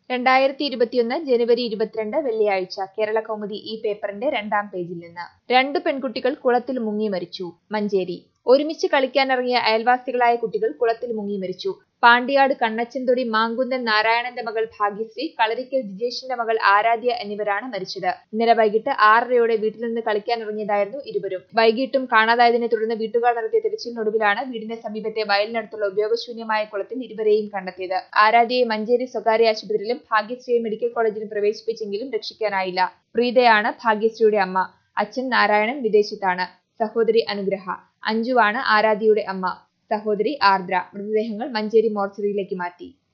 രണ്ടായിരത്തി ഇരുപത്തിയൊന്ന് ജനുവരി ഇരുപത്തിരണ്ട് വെള്ളിയാഴ്ച കേരള കൗമുദി ഈ പേപ്പറിന്റെ രണ്ടാം പേജിൽ നിന്ന് രണ്ടു പെൺകുട്ടികൾ കുളത്തിൽ മുങ്ങി മരിച്ചു മഞ്ചേരി ഒരുമിച്ച് കളിക്കാനിറങ്ങിയ അയൽവാസികളായ കുട്ടികൾ കുളത്തിൽ മുങ്ങി മരിച്ചു പാണ്ടിയാട് കണ്ണച്ചൻതൊടി മാങ്കുന്നൻ നാരായണന്റെ മകൾ ഭാഗ്യശ്രീ കളരിക്കൽ ജിജേഷിന്റെ മകൾ ആരാധ്യ എന്നിവരാണ് മരിച്ചത് ഇന്നലെ വൈകിട്ട് ആറരയോടെ വീട്ടിൽ നിന്ന് കളിക്കാനിറങ്ങിയതായിരുന്നു ഇരുവരും വൈകിട്ടും കാണാതായതിനെ തുടർന്ന് വീട്ടുകാർ നടത്തിയ തെരച്ചിലിനൊടുവിലാണ് വീടിന് സമീപത്തെ വയലിനടുത്തുള്ള ഉപയോഗശൂന്യമായ കുളത്തിൽ ഇരുവരെയും കണ്ടെത്തിയത് ആരാധ്യയെ മഞ്ചേരി സ്വകാര്യ ആശുപത്രിയിലും ഭാഗ്യശ്രീയെ മെഡിക്കൽ കോളേജിലും പ്രവേശിപ്പിച്ചെങ്കിലും രക്ഷിക്കാനായില്ല പ്രീതയാണ് ഭാഗ്യശ്രീയുടെ അമ്മ അച്ഛൻ നാരായണൻ വിദേശത്താണ് സഹോദരി അനുഗ്രഹ അഞ്ജുവാണ് ആരാധ്യയുടെ അമ്മ സഹോദരി ആർദ്ര മൃതദേഹങ്ങൾ മഞ്ചേരി മോർച്ചറിയിലേക്ക് മാറ്റി